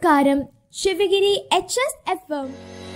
നമസ്കാരം Sivagiri H S F M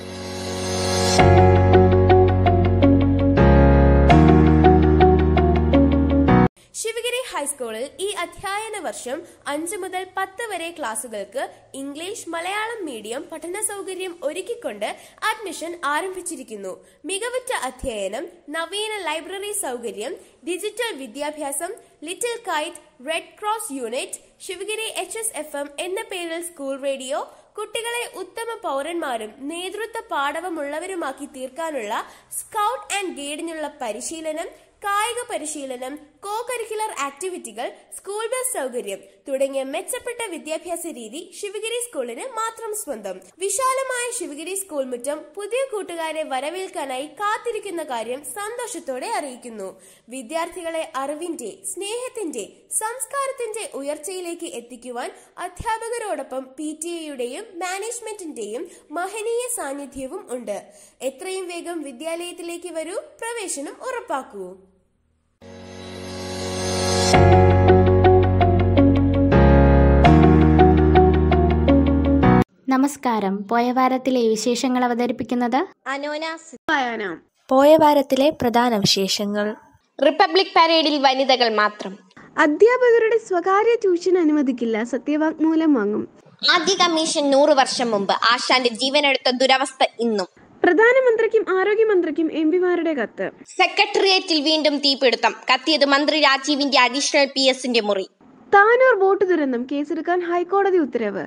Sivagiri ഹൈസ്കൂളിൽ ഈ അധ്യയന വർഷം അഞ്ചു മുതൽ പത്ത് വരെ ക്ലാസുകൾക്ക് ഇംഗ്ലീഷ് മലയാളം മീഡിയം പഠന സൗകര്യം ഒരുക്കിക്കൊണ്ട് അഡ്മിഷൻ ആരംഭിച്ചിരിക്കുന്നു മികവുറ്റ അധ്യയനം നവീന ലൈബ്രറി സൗകര്യം ഡിജിറ്റൽ വിദ്യാഭ്യാസം little kite red cross unit Sivagiri H S F M എന്ന പേരിൽ സ്കൂൾ റേഡിയോ കുട്ടികളെ ഉത്തമ പൗരന്മാരും നേതൃത്വ പാടവമുള്ളവരുമാക്കി തീർക്കാനുള്ള സ്കൗട്ട് ആൻഡ് ഗൈഡിനുള്ള പരിശീലനം കായിക പരിശീലനം കോ കരിക്കുലർ ആക്ടിവിറ്റികൾ സ്കൂൾ ബസ് സൗകര്യം തുടങ്ങിയ മെച്ചപ്പെട്ട വിദ്യാഭ്യാസ രീതി ശിവഗിരി സ്കൂളിന് മാത്രം സ്വന്തം വിശാലമായ ശിവഗിരി സ്കൂൾ മുറ്റം പുതിയ കൂട്ടുകാരെ വരവേൽക്കാനായി കാത്തിരിക്കുന്ന കാര്യം സന്തോഷത്തോടെ അറിയിക്കുന്നു വിദ്യാർത്ഥികളെ അറിവിന്റെ സ്നേഹത്തിന്റെ സംസ്കാരത്തിന്റെ ഉയർച്ചയിലേക്ക് എത്തിക്കുവാൻ അധ്യാപകരോടൊപ്പം പി ടി എയുടെയും മാനേജ്മെന്റിന്റെയും മഹനീയ സാന്നിധ്യവും ഉണ്ട് എത്രയും വേഗം വിദ്യാലയത്തിലേക്ക് വരൂ പ്രവേശനം ഉറപ്പാക്കൂ നമസ്കാരം പോയ വാരത്തിലെ വിശേഷങ്ങൾ അവതരിപ്പിക്കുന്നത് അനോന പോയ വാരത്തിലെ പ്രധാന വിശേഷങ്ങൾ റിപ്പബ്ലിക് പരേഡിൽ വനിതകൾ മാത്രം അധ്യാപകരുടെ സ്വകാര്യ ട്യൂഷൻ അനുവദിക്കില്ല സത്യവാങ്മൂലം വാങ്ങും ആദ്യ കമ്മീഷൻ നൂറ് വർഷം മുമ്പ് ആശാന്റെ ജീവനെടുത്ത ദുരവസ്ഥ ഇന്നും പ്രധാനമന്ത്രിക്കും ആരോഗ്യമന്ത്രിക്കും എം പിമാരുടെ കത്ത് സെക്രട്ടേറിയറ്റിൽ വീണ്ടും തീപിടുത്തം കത്തിയത് മന്ത്രി രാജീവിന്റെ അഡീഷണൽ പി എസിന്റെ മുറി താനൂർ വോട്ട് ദുരന്തം കേസെടുക്കാൻ ഹൈക്കോടതി ഉത്തരവ്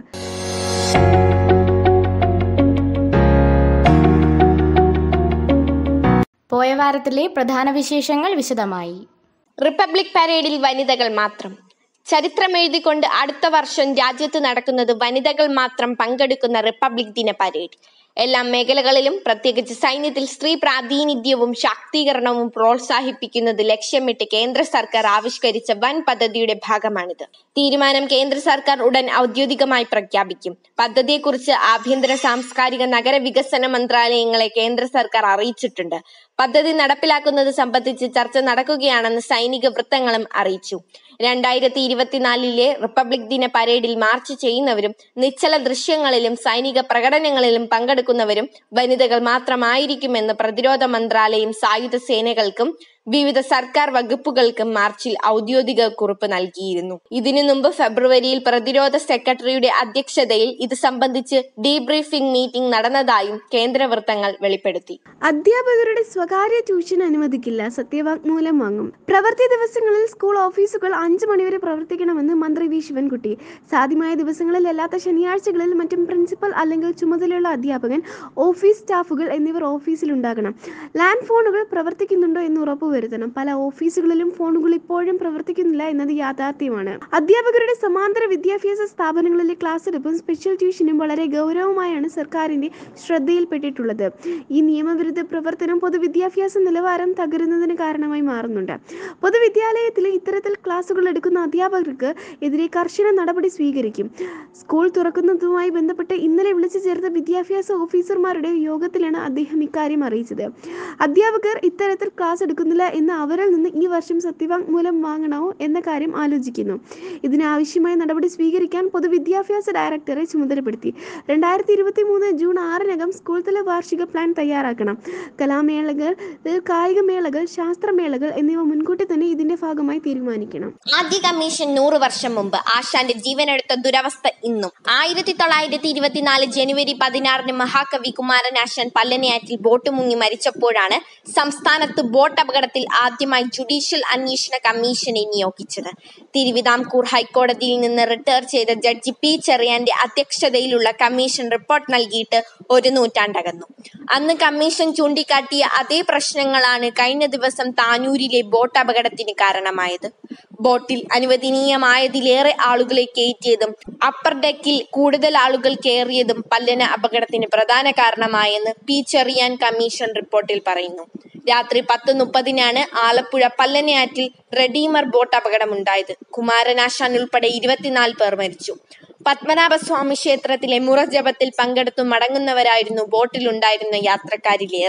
പോയ വാരത്തിലെ പ്രധാന വിശേഷങ്ങൾ വിശദമായി റിപ്പബ്ലിക് പരേഡിൽ വനിതകൾ മാത്രം ചരിത്രമെഴുതിക്കൊണ്ട് അടുത്ത വർഷം രാജ്യത്ത് നടക്കുന്നത് വനിതകൾ മാത്രം പങ്കെടുക്കുന്ന റിപ്പബ്ലിക് ദിന പരേഡ് എല്ലാ മേഖലകളിലും പ്രത്യേകിച്ച് സൈന്യത്തിൽ സ്ത്രീ പ്രാതിനിധ്യവും ശാക്തീകരണവും പ്രോത്സാഹിപ്പിക്കുന്നത് ലക്ഷ്യമിട്ട് കേന്ദ്ര സർക്കാർ ആവിഷ്കരിച്ച വൻ പദ്ധതിയുടെ ഭാഗമാണിത് തീരുമാനം കേന്ദ്ര സർക്കാർ ഉടൻ ഔദ്യോഗികമായി പ്രഖ്യാപിക്കും പദ്ധതിയെക്കുറിച്ച് ആഭ്യന്തര സാംസ്കാരിക നഗര വികസന മന്ത്രാലയങ്ങളെ കേന്ദ്ര സർക്കാർ അറിയിച്ചിട്ടുണ്ട് പദ്ധതി നടപ്പിലാക്കുന്നത് സംബന്ധിച്ച് ചർച്ച നടക്കുകയാണെന്ന് സൈനിക വൃത്തങ്ങളും അറിയിച്ചു രണ്ടായിരത്തി ഇരുപത്തിനാലിലെ റിപ്പബ്ലിക് ദിന പരേഡിൽ മാർച്ച് ചെയ്യുന്നവരും നിശ്ചല ദൃശ്യങ്ങളിലും സൈനിക പ്രകടനങ്ങളിലും പങ്കെടുക്കുന്നവരും വനിതകൾ മാത്രമായിരിക്കുമെന്ന് പ്രതിരോധ മന്ത്രാലയം സായുധ സേനകൾക്കും വിവിധ സർക്കാർ വകുപ്പുകൾക്കും മാർച്ചിൽ ഔദ്യോഗിക കുറിപ്പ് നൽകിയിരുന്നു ഇതിനു മുമ്പ് ഫെബ്രുവരിയിൽ പ്രതിരോധ സെക്രട്ടറിയുടെ അധ്യക്ഷതയിൽ ഇത് സംബന്ധിച്ച് ഡീബ്രീഫിംഗ് മീറ്റിംഗ് നടന്നതായും കേന്ദ്ര വൃത്തങ്ങൾ വെളിപ്പെടുത്തി അധ്യാപകരുടെ സ്വകാര്യ ട്യൂഷൻ അനുവദിക്കില്ല സത്യവാങ്മൂലം വാങ്ങും പ്രവൃത്തി ദിവസങ്ങളിൽ സ്കൂൾ ഓഫീസുകൾ അഞ്ചു മണിവരെ പ്രവർത്തിക്കണമെന്ന് മന്ത്രി വി ശിവൻകുട്ടി സാധ്യമായ ദിവസങ്ങളിൽ അല്ലാത്ത ശനിയാഴ്ചകളിൽ മറ്റും പ്രിൻസിപ്പൽ അല്ലെങ്കിൽ ചുമതലയുള്ള അധ്യാപകൻ ഓഫീസ് സ്റ്റാഫുകൾ എന്നിവർ ഓഫീസിലുണ്ടാകണം ലാൻഡ് ഫോണുകൾ പ്രവർത്തിക്കുന്നുണ്ടോ എന്ന് ഉറപ്പുവരുത്തണം പല ഓഫീസുകളിലും ഫോണുകൾ ഇപ്പോഴും പ്രവർത്തിക്കുന്നില്ല എന്നത് യാഥാർത്ഥ്യമാണ് അധ്യാപകരുടെ സമാന്തര വിദ്യാഭ്യാസ സ്ഥാപനങ്ങളിലെ ക്ലാസ് എടുപ്പും സ്പെഷ്യൽ ട്യൂഷനും വളരെ ഗൗരവമായാണ് സർക്കാരിന്റെ ശ്രദ്ധയിൽപ്പെട്ടിട്ടുള്ളത് ഈ നിയമവിരുദ്ധ പ്രവർത്തനം പൊതുവിദ്യാഭ്യാസ നിലവാരം തകരുന്നതിന് കാരണമായി മാറുന്നുണ്ട് പൊതുവിദ്യാലയത്തിലെ ഇത്തരത്തിൽ ക്ലാസുകൾ എടുക്കുന്ന അധ്യാപകർക്ക് എതിരെ കർശന നടപടി സ്വീകരിക്കും സ്കൂൾ തുറക്കുന്നതുമായി ബന്ധപ്പെട്ട് ഇന്നലെ വിളിച്ചു ചേർത്ത വിദ്യാഭ്യാസ ഓഫീസർമാരുടെ യോഗത്തിലാണ് അദ്ദേഹം ഇക്കാര്യം അറിയിച്ചത് അധ്യാപകർ ഇത്തരത്തിൽ ക്ലാസ് എടുക്കുന്നില്ല എന്ന് അവരിൽ നിന്ന് ഈ വർഷം സത്യവാങ്മൂലം വാങ്ങണോ എന്ന കാര്യം ആലോചിക്കുന്നു ഇതിനാവശ്യമായ നടപടി സ്വീകരിക്കാൻ പൊതുവിദ്യാഭ്യാസ ഡയറക്ടറെ ചുമതലപ്പെടുത്തി രണ്ടായിരത്തി ഇരുപത്തി മൂന്ന് ജൂൺ ആറിനകം സ്കൂൾ തല വാർഷിക പ്ലാൻ തയ്യാറാക്കണം കലാമേളകൾ കായികമേളകൾ ശാസ്ത്രമേളകൾ എന്നിവ മുൻകൂട്ടി തന്നെ ഇതിന്റെ ഭാഗമായി തീരുമാനിക്കണം ആദ്യ കമ്മീഷൻ നൂറ് വർഷം മുമ്പ് ആശാന്റെ ജീവനെടുത്ത ദുരവസ്ഥ ഇന്നും ആയിരത്തി തൊള്ളായിരത്തി ഇരുപത്തിനാല് ജനുവരി പതിനാറിന് മഹാകവി കുമാരനാശാൻ പല്ലനയാറ്റിൽ ബോട്ട് മുങ്ങി മരിച്ചപ്പോഴാണ് സംസ്ഥാനത്ത് ബോട്ട് അപകടത്തിൽ ആദ്യമായി ജുഡീഷ്യൽ അന്വേഷണ കമ്മീഷനെ നിയോഗിച്ചത് തിരുവിതാംകൂർ ഹൈക്കോടതിയിൽ നിന്ന് റിട്ടയർ ചെയ്ത ജഡ്ജി പി ചെറിയാന്റെ അധ്യക്ഷതയിലുള്ള കമ്മീഷൻ റിപ്പോർട്ട് നൽകിയിട്ട് ഒരു നൂറ്റാണ്ടകന്നു അന്ന് കമ്മീഷൻ ചൂണ്ടിക്കാട്ടിയ അതേ പ്രശ്നങ്ങളാണ് കഴിഞ്ഞ ദിവസം താനൂരിലെ ബോട്ട് അപകടത്തിന് കാരണമായത് ബോട്ടിൽ അനുവദനീയമായതിലേറെ ആളുകളെ കയറ്റിയതും അപ്പർ ഡെക്കിൽ കൂടുതൽ ആളുകൾ കയറിയതും പല്ലന അപകടത്തിന് പ്രധാന കാരണമായെന്ന് പി ചെറിയാൻ കമ്മീഷൻ റിപ്പോർട്ടിൽ പറയുന്നു രാത്രി പത്ത് മുപ്പതിനാണ് ആലപ്പുഴ പല്ലനയാറ്റിൽ റെഡീമർ ബോട്ട് അപകടമുണ്ടായത് കുമാരനാശാൻ ഉൾപ്പെടെ ഇരുപത്തിനാല് പേർ മരിച്ചു പത്മനാഭസ്വാമി ക്ഷേത്രത്തിലെ മുറജപത്തിൽ പങ്കെടുത്തു മടങ്ങുന്നവരായിരുന്നു ബോട്ടിലുണ്ടായിരുന്ന യാത്രക്കാരിലേറെ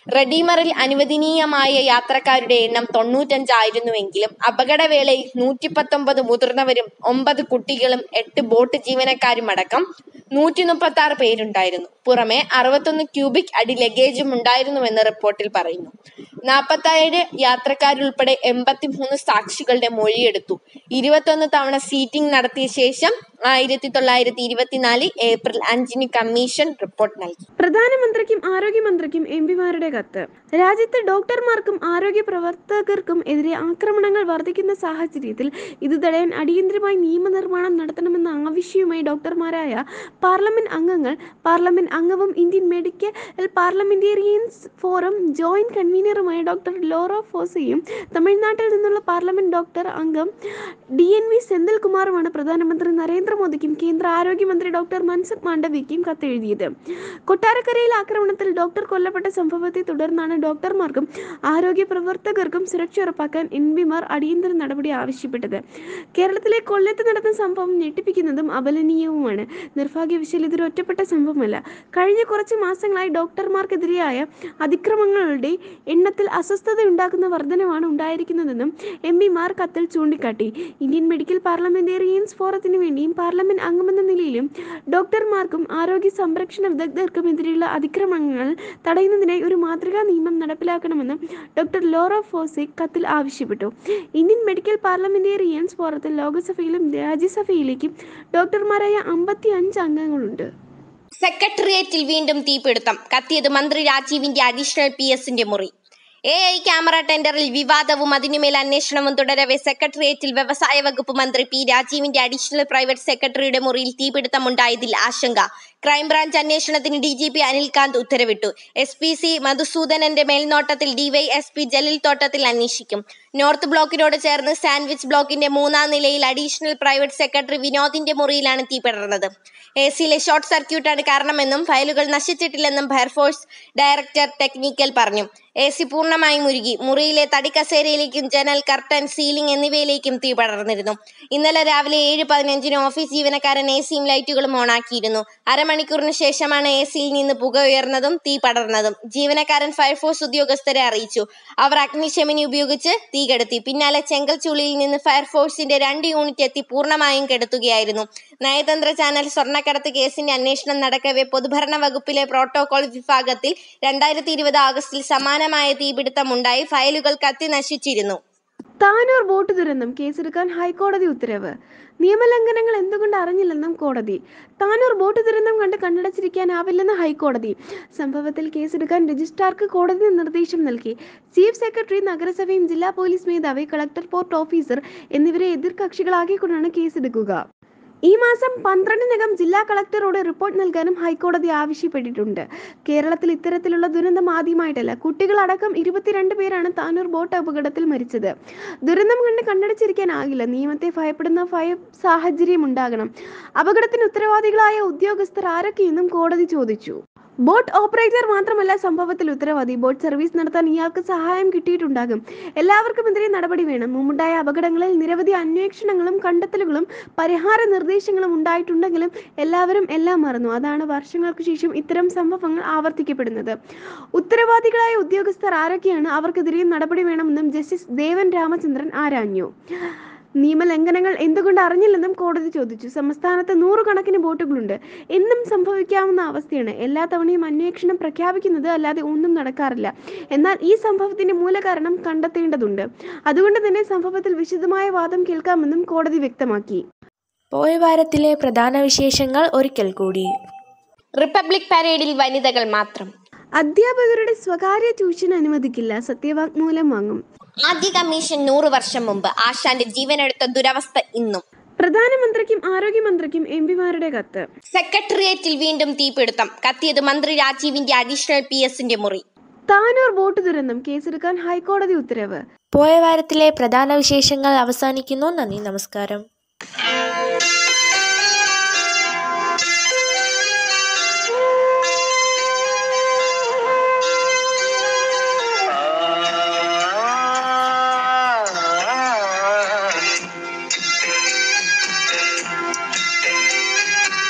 റെഡീമറിൽ അനുവദനീയമായ യാത്രക്കാരുടെ എണ്ണം തൊണ്ണൂറ്റഞ്ചായിരുന്നുവെങ്കിലും അപകടവേളയിൽ നൂറ്റി പത്തൊമ്പത് മുതിർന്നവരും ഒമ്പത് കുട്ടികളും എട്ട് ബോട്ട് ജീവനക്കാരുമടക്കം നൂറ്റി മുപ്പത്തി ആറ് പേരുണ്ടായിരുന്നു പുറമെ അറുപത്തൊന്ന് ക്യൂബിക് അടി ലഗേജും ഉണ്ടായിരുന്നുവെന്ന് റിപ്പോർട്ടിൽ പറയുന്നു നാൽപ്പത്തേഴ് യാത്രക്കാരുൾപ്പെടെ എൺപത്തിമൂന്ന് സാക്ഷികളുടെ മൊഴിയെടുത്തു ഇരുപത്തൊന്ന് തവണ സീറ്റിംഗ് നടത്തിയ ശേഷം ആയിരത്തി തൊള്ളായിരത്തി ഇരുപത്തിനാല് ഏപ്രിൽ അഞ്ചിന് കമ്മീഷൻ റിപ്പോർട്ട് നൽകി പ്രധാനമന്ത്രിക്കും ആരോഗ്യമന്ത്രിക്കും എം പിമാരുടെ കത്ത് രാജ്യത്ത് ഡോക്ടർമാർക്കും ആരോഗ്യ പ്രവർത്തകർക്കും എതിരെ ആക്രമണങ്ങൾ വർദ്ധിക്കുന്ന സാഹചര്യത്തിൽ ഇത് തടയാൻ അടിയന്തരമായി നിയമനിർമ്മാണം നടത്തണമെന്ന ആവശ്യവുമായി ഡോക്ടർമാരായ പാർലമെന്റ് അംഗങ്ങൾ പാർലമെന്റ് അംഗവും Indian medical parliamentarians forum joint കൺവീനറുമായ ഡോക്ടർ ലോറ ഫോസയും തമിഴ്നാട്ടിൽ നിന്നുള്ള പാർലമെന്റ് ഡോക്ടർ അംഗം ഡി എൻ വി സെന്തിൽകുമാറുമാണ് പ്രധാനമന്ത്രി നരേന്ദ്രമോദിക്കും കേന്ദ്ര ആരോഗ്യമന്ത്രി ഡോക്ടർ മൻസുഖ് മാണ്ഡവ്യയ്ക്കും കത്തെഴുതിയത് കൊട്ടാരക്കരയിൽ ആക്രമണത്തിൽ ഡോക്ടർ കൊല്ലപ്പെട്ട സംഭവത്തെ തുടർന്നാണ് ഡോക്ടർമാർക്കും ആരോഗ്യ പ്രവർത്തകർക്കും സുരക്ഷ ഉറപ്പാക്കാൻ എം പിമാർ അടിയന്തര നടപടി ആവശ്യപ്പെട്ടത് കേരളത്തിലെ കൊല്ലത്ത് നടന്ന സംഭവം ഞെട്ടിപ്പിക്കുന്നതും അപലനീയവുമാണ് നിർഭാഗ്യവശാൽ ഇതൊരു ഒറ്റപ്പെട്ട സംഭവമല്ല കഴിഞ്ഞ കുറച്ച് മാസങ്ങളായി ഡോക്ടർമാർക്കെതിരെയായ അതിക്രമങ്ങളുടെ എണ്ണത്തിൽ അസ്വസ്ഥത ഉണ്ടാക്കുന്ന വർധനവാണ് ഉണ്ടായിരിക്കുന്നതെന്നും എം പിമാർ കത്തിൽ ചൂണ്ടിക്കാട്ടി ഇന്ത്യൻ മെഡിക്കൽ പാർലമെന്റേറിയൻസ് ഫോറത്തിന് വേണ്ടിയും പാർലമെന്റ് അംഗമെന്ന നിലയിലും ഡോക്ടർമാർക്കും ആരോഗ്യ സംരക്ഷണ വിദഗ്ധർക്കും എതിരെയുള്ള അതിക്രമങ്ങൾ തടയുന്നതിനായി ഒരു മാതൃകാ നിയമം നടപ്പിലാക്കണമെന്ന് ഡോക്ടർ ലോറ ഫോസിക് കത്തിൽ ആവശ്യപ്പെട്ടു ഇന്ത്യൻ മെഡിക്കൽ പാർലമെന്റേറിയൻസ് ഫോറത്തിൽ ലോകസഭയിലും രാജ്യസഭയിലേക്കും ഡോക്ടർമാരായ അമ്പത്തി അഞ്ച് അംഗങ്ങളുണ്ട് സെക്രട്ടേറിയറ്റിൽ വീണ്ടും തീപിടുത്തം കത്തിയത് മന്ത്രി രാജീവിന്റെ അഡീഷണൽ പി എസിന്റെ മുറി എ ഐ ക്യാമറ ടെൻഡറിൽ വിവാദവും അതിനുമേൽ അന്വേഷണവും തുടരവെ സെക്രട്ടേറിയറ്റിൽ വ്യവസായ വകുപ്പ് മന്ത്രി പി രാജീവിന്റെ അഡീഷണൽ പ്രൈവറ്റ് സെക്രട്ടറിയുടെ മുറിയിൽ തീപിടുത്തമുണ്ടായതിൽ ആശങ്ക ക്രൈംബ്രാഞ്ച് അന്വേഷണത്തിന് ഡി ജി പി അനിൽകാന്ത് ഉത്തരവിട്ടു എസ് പി സി മധുസൂദനന്റെ മേൽനോട്ടത്തിൽ ഡിവൈഎസ്പി ജലീൽ തോട്ടത്തിൽ അന്വേഷിക്കും നോർത്ത് ബ്ലോക്കിനോട് ചേർന്ന് സാൻഡ്വിച്ച് ബ്ലോക്കിന്റെ മൂന്നാം നിലയിൽ അഡീഷണൽ പ്രൈവറ്റ് സെക്രട്ടറി വിനോദിന്റെ മുറിയിലാണ് തീ പടർന്നത് എ സിയിലെ ഷോർട്ട് സർക്യൂട്ടാണ് കാരണമെന്നും ഫയലുകൾ നശിച്ചിട്ടില്ലെന്നും ഫയർഫോഴ്സ് ഡയറക്ടർ ടെക്നിക്കൽ പറഞ്ഞു എ സി പൂർണ്ണമായും ഉരുകി മുറിയിലെ തടിക്കസേരയിലേക്കും ജനൽ കർട്ടൻ സീലിംഗ് എന്നിവയിലേക്കും തീ പടർന്നിരുന്നു ഇന്നലെ രാവിലെ ഏഴ് പതിനഞ്ചിന് ഓഫീസ് ജീവനക്കാരൻ എ സിയും ലൈറ്റുകളും ഓണാക്കിയിരുന്നു അരമണിക്കൂറിന് ശേഷമാണ് എ സിയിൽ നിന്ന് പുക ഉയർന്നതും തീ പടർന്നതും ജീവനക്കാരൻ ഫയർഫോഴ്സ് ഉദ്യോഗസ്ഥരെ അറിയിച്ചു അവർ അഗ്നിശമനി ഉപയോഗിച്ച് തീ കെടുത്തി പിന്നാലെ ചെങ്കൽച്ചുളിയിൽ നിന്ന് ഫയർഫോഴ്സിന്റെ രണ്ട് യൂണിറ്റ് എത്തി പൂർണ്ണമായും കെടുത്തുകയായിരുന്നു നയതന്ത്ര ചാനൽ സ്വർണ്ണക്കടത്ത് കേസിന്റെ അന്വേഷണം നടക്കവെ പൊതുഭരണ വകുപ്പിലെ പ്രോട്ടോകോൾ വിഭാഗത്തിൽ രണ്ടായിരത്തി ഇരുപത് ആഗസ്റ്റിൽ സമാനമായ തീപിടുത്തമുണ്ടായി ഫയലുകൾ കത്തി നശിച്ചിരുന്നു താനൂർ ബോട്ട് ദുരന്തം കേസെടുക്കാൻ ഹൈക്കോടതി ഉത്തരവ് നിയമലംഘനങ്ങൾ എന്തുകൊണ്ട് അറിഞ്ഞില്ലെന്നും കോടതി താനൂർ ബോട്ട് ദുരന്തം കണ്ട് കണ്ണടച്ചിരിക്കാനാവില്ലെന്ന് ഹൈക്കോടതി സംഭവത്തിൽ കേസെടുക്കാൻ രജിസ്ട്രാർക്ക് കോടതി നിർദ്ദേശം നൽകി ചീഫ് സെക്രട്ടറി നഗരസഭയും ജില്ലാ പോലീസ് മേധാവി കളക്ടർ പോർട്ട് ഓഫീസർ എന്നിവരെ എതിർകക്ഷികളാക്കിക്കൊണ്ടാണ് കേസെടുക്കുക ഈ മാസം പന്ത്രണ്ടിനകം ജില്ലാ കളക്ടറോട് റിപ്പോർട്ട് നൽകാനും ഹൈക്കോടതി ആവശ്യപ്പെട്ടിട്ടുണ്ട് കേരളത്തിൽ ഇത്തരത്തിലുള്ള ദുരന്തം ആദ്യമായിട്ടല്ല കുട്ടികളടക്കം ഇരുപത്തിരണ്ട് പേരാണ് താനൂർ ബോട്ട് അപകടത്തിൽ മരിച്ചത് ദുരന്തം കണ്ട് കണ്ണടച്ചിരിക്കാനാകില്ല നിയമത്തെ ഭയപ്പെടുന്ന ഭയ സാഹചര്യം ഉണ്ടാകണം അപകടത്തിന് ഉത്തരവാദികളായ ഉദ്യോഗസ്ഥർ ആരൊക്കെയെന്നും കോടതി ചോദിച്ചു ബോട്ട് ഓപ്പറേറ്റർ മാത്രമല്ല സംഭവത്തിൽ ഉത്തരവാദി ബോട്ട് സർവീസ് നടത്താൻ ഇയാൾക്ക് സഹായം കിട്ടിയിട്ടുണ്ടാകും എല്ലാവർക്കുമെതിരെ നടപടി വേണം മുമ്പുണ്ടായ അപകടങ്ങളിൽ നിരവധി അന്വേഷണങ്ങളും കണ്ടെത്തലുകളും പരിഹാര നിർദ്ദേശങ്ങളും ഉണ്ടായിട്ടുണ്ടെങ്കിലും എല്ലാവരും എല്ലാം മറന്നു അതാണ് വർഷങ്ങൾക്ക് ശേഷം ഇത്തരം സംഭവങ്ങൾ ആവർത്തിക്കപ്പെടുന്നത് ഉത്തരവാദികളായ ഉദ്യോഗസ്ഥർ ആരൊക്കെയാണ് അവർക്കെതിരെ നടപടി വേണമെന്നും ജസ്റ്റിസ് ദേവൻ രാമചന്ദ്രൻ ആരാഞ്ഞു നിയമലംഘനങ്ങൾ എന്തുകൊണ്ട് അറിഞ്ഞില്ലെന്നും കോടതി ചോദിച്ചു സംസ്ഥാനത്ത് നൂറുകണക്കിന് ബോട്ടുകളുണ്ട് എന്നും സംഭവിക്കാവുന്ന അവസ്ഥയാണ് എല്ലാ തവണയും അന്വേഷണം പ്രഖ്യാപിക്കുന്നത് അല്ലാതെ ഒന്നും നടക്കാറില്ല എന്നാൽ ഈ സംഭവത്തിന്റെ മൂലകാരണം കണ്ടെത്തേണ്ടതുണ്ട് അതുകൊണ്ട് തന്നെ സംഭവത്തിൽ വിശദമായ വാദം കേൾക്കാമെന്നും കോടതി വ്യക്തമാക്കി പോയ വാരത്തിലെ പ്രധാന വിശേഷങ്ങൾ ഒരിക്കൽ കൂടി റിപ്പബ്ലിക് പരേഡിൽ വനിതകൾ മാത്രം അധ്യാപകരുടെ സ്വകാര്യ ട്യൂഷൻ അനുവദിക്കില്ല സത്യവാങ്മൂലം വാങ്ങും ആദ്യ കമ്മീഷൻ നൂറ് വർഷം മുമ്പ് ആശാന്റെ ജീവനെടുത്ത ദുരവസ്ഥ ഇന്നും പ്രധാനമന്ത്രിക്കും ആരോഗ്യമന്ത്രിക്കും എം പിമാരുടെ കത്ത് സെക്രട്ടേറിയറ്റിൽ വീണ്ടും തീപിടുത്തം കത്തിയത് മന്ത്രി രാജീവിന്റെ അഡീഷണൽ പി എസിന്റെ മുറി താനൂർ ബോട്ട് ദുരന്തം കേസെടുക്കാൻ ഹൈക്കോടതി ഉത്തരവ് പോയ വാരത്തിലെ പ്രധാന വിശേഷങ്ങൾ അവസാനിക്കുന്നു നന്ദി നമസ്കാരം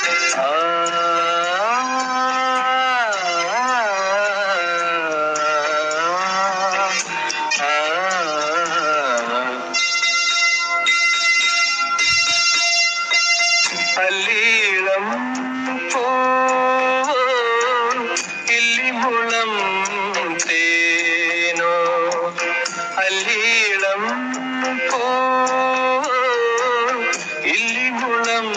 Ah അല്ലീളം പൂവോ ഇല്ലിമുളം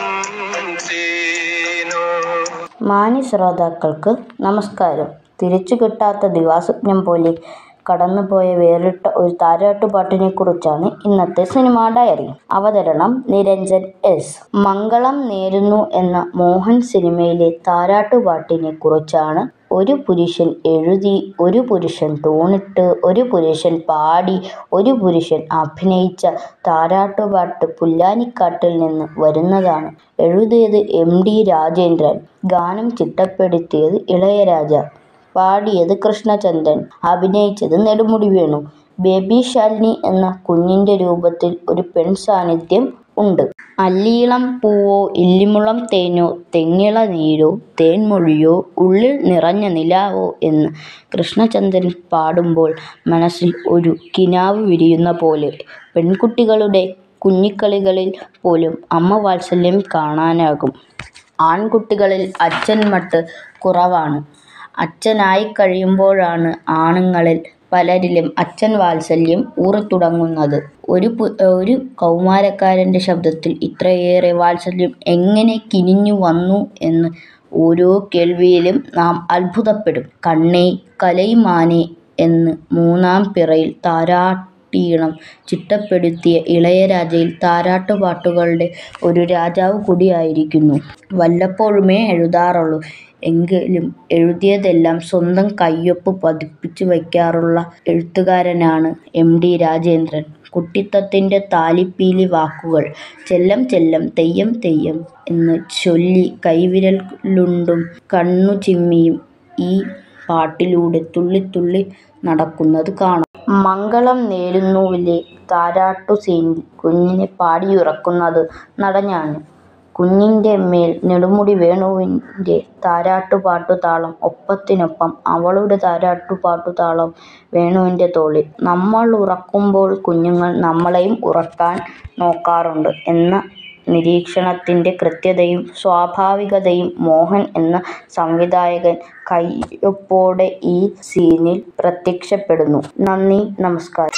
തേനോ മാന്യ ശ്രോതാക്കൾക്ക് നമസ്കാരം തിരിച്ചു കിട്ടാത്ത ദിവാസ്വപ്നം പോലെ കടന്നുപോയ വേറിട്ട ഒരു താരാട്ടുപാട്ടിനെ കുറിച്ചാണ് ഇന്നത്തെ സിനിമാ ഡയറി അവതരണം നിരഞ്ജൻ എസ് മംഗളം നേരുന്നു എന്ന മോഹൻ സിനിമയിലെ താരാട്ടുപാട്ടിനെ കുറിച്ചാണ് ഒരു പുരുഷൻ എഴുതി ഒരു പുരുഷൻ തൂണിട്ട് ഒരു പുരുഷൻ പാടി ഒരു പുരുഷൻ അഭിനയിച്ച താരാട്ടുപാട്ട് പുല്ലാനിക്കാട്ടിൽ നിന്ന് വരുന്നതാണ് എഴുതിയത് എം ഡി രാജേന്ദ്രൻ ഗാനം ചിട്ടപ്പെടുത്തിയത് ഇളയരാജ പാടിയത് കൃഷ്ണചന്ദ്രൻ അഭിനയിച്ചത് നെടുമുടി വേണു ബേബി ശാലിനി എന്ന കുഞ്ഞിൻ്റെ രൂപത്തിൽ ഒരു പെൺ സാന്നിധ്യം ഉണ്ട് അല്ലീളം പൂവോ ഇല്ലിമുളം തേനോ തെങ്ങിള നീരോ തേൻമൊഴിയോ ഉള്ളിൽ നിറഞ്ഞ നിലാവോ എന്ന് കൃഷ്ണചന്ദ്രൻ പാടുമ്പോൾ മനസ്സിൽ ഒരു കിനാവ് വിരിയുന്ന പോലെ പെൺകുട്ടികളുടെ കുഞ്ഞിക്കളികളിൽ പോലും അമ്മ വാത്സല്യം കാണാനാകും ആൺകുട്ടികളിൽ അച്ഛൻ മട്ട് കുറവാണ് അച്ഛനായി കഴിയുമ്പോഴാണ് ആണുങ്ങളിൽ പലരിലും അച്ഛൻ വാത്സല്യം ഊറിത്തുടങ്ങുന്നത് ഒരു പു ഒരു കൗമാരക്കാരൻ്റെ ശബ്ദത്തിൽ ഇത്രയേറെ വാത്സല്യം എങ്ങനെ കിനിഞ്ഞു വന്നു എന്ന് ഓരോ കേൾവിയിലും നാം അത്ഭുതപ്പെടും കണ്ണേ കലൈമാനെ എന്ന് മൂന്നാം പിറയിൽ താരാട്ടീണം ചിട്ടപ്പെടുത്തിയ ഇളയരാജയിൽ താരാട്ടുപാട്ടുകളുടെ ഒരു രാജാവ് കൂടിയായിരിക്കുന്നു വല്ലപ്പോഴുമേ എഴുതാറുള്ളൂ എങ്കിലും എഴുതിയതെല്ലാം സ്വന്തം കയ്യൊപ്പ് പതിപ്പിച്ചു വയ്ക്കാറുള്ള എഴുത്തുകാരനാണ് എം ഡി രാജേന്ദ്രൻ കുട്ടിത്തത്തിൻ്റെ താലിപ്പീലി വാക്കുകൾ ചെല്ലം ചെല്ലം തെയ്യം തെയ്യം എന്ന് ചൊല്ലി കൈവിരലുണ്ടും കണ്ണു ചിമ്മിയും ഈ പാട്ടിലൂടെ തുള്ളിത്തുള്ളി നടക്കുന്നത് കാണാം മംഗളം നേരുന്നുവിലെ താരാട്ടു സീനിൽ കുഞ്ഞിനെ പാടിയുറക്കുന്നത് നടഞ്ഞാണ് കുഞ്ഞിൻ്റെ മേൽ നെടുമുടി വേണുവിൻ്റെ താരാട്ടുപാട്ടുതാളം ഒപ്പത്തിനൊപ്പം അവളുടെ താരാട്ടുപാട്ടുതാളം വേണുവിൻ്റെ തോളിൽ നമ്മൾ ഉറക്കുമ്പോൾ കുഞ്ഞുങ്ങൾ നമ്മളെയും ഉറക്കാൻ നോക്കാറുണ്ട് എന്ന നിരീക്ഷണത്തിൻ്റെ കൃത്യതയും സ്വാഭാവികതയും മോഹൻ എന്ന സംവിധായകൻ കയ്യൊപ്പോടെ ഈ സീനിൽ പ്രത്യക്ഷപ്പെടുന്നു നന്ദി നമസ്കാരം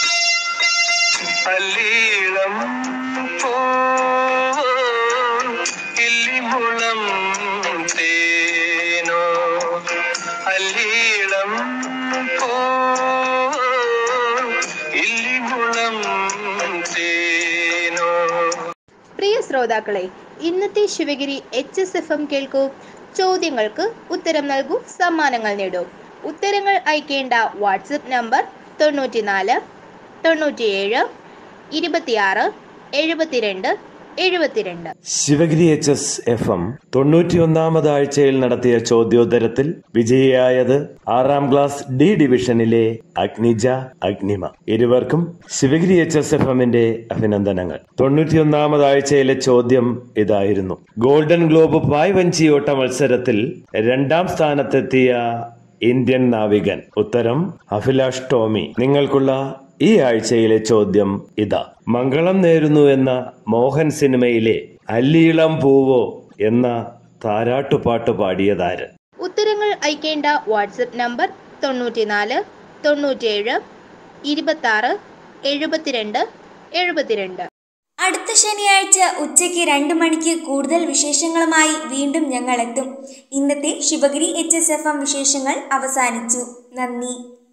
അല്ലീളം പൂവോ ഇല്ലിമുളം തേനോ അല്ലീളം പൂവോ ഇല്ലിമുളം തേനോ പ്രിയ ശ്രോതാക്കളെ ഇന്നത്തെ Sivagiri H S F M കേൾക്കൂ ചോദ്യങ്ങൾക്ക് ഉത്തരം നൽകൂ സമ്മാനങ്ങൾ നേടൂ ഉത്തരങ്ങൾ അയക്കേണ്ട വാട്സപ്പ് നമ്പർ തൊണ്ണൂറ്റിനാല് തൊണ്ണൂറ്റിയേഴ് ഇരുപത്തിയാറ് എഴുപത്തിരണ്ട് എഴുപത്തിരണ്ട് Sivagiri H S F M തൊണ്ണൂറ്റിയൊന്നാമത് ആഴ്ചയിൽ നടത്തിയ ചോദ്യോത്തരത്തിൽ വിജയിയായത് ആറാം ക്ലാസ് ഡി ഡിവിഷനിലെ അഗ്നിജ അഗ്നിമ ഇരുവർക്കും ശിവഗിരി എച്ച് എസ് എഫ് എമ്മിന്റെ അഭിനന്ദനങ്ങൾ തൊണ്ണൂറ്റിയൊന്നാമത് ആഴ്ചയിലെ ചോദ്യം ഇതായിരുന്നു ഗോൾഡൻ ഗ്ലോബ് പായ്വഞ്ചിയോട്ട മത്സരത്തിൽ രണ്ടാം സ്ഥാനത്തെത്തിയ ഇന്ത്യൻ നാവികൻ ഉത്തരം അഭിലാഷ് ടോമി നിങ്ങൾക്കുള്ള ഈ ആഴ്ചയിലെ ചോദ്യം ഇതാ മംഗളം നേരുന്നു എന്ന മോഹൻ സിനിമയിലെ അല്ലീളം പൂവോ എന്ന താരാട്ടുപാട്ട് പാടിയതാര് ഉത്തരങ്ങൾ അയക്കേണ്ട വാട്സപ്പ് നമ്പർ തൊണ്ണൂറ്റിനാല് തൊണ്ണൂറ്റിയേഴ് ഇരുപത്താറ് എഴുപത്തിരണ്ട് എഴുപത്തിരണ്ട് അടുത്ത ശനിയാഴ്ച ഉച്ചയ്ക്ക് രണ്ട് മണിക്ക് കൂടുതൽ വിശേഷങ്ങളുമായി വീണ്ടും ഞങ്ങൾ എത്തും ഇന്നത്തെ Sivagiri H S F M വിശേഷങ്ങൾ അവസാനിച്ചു നന്ദി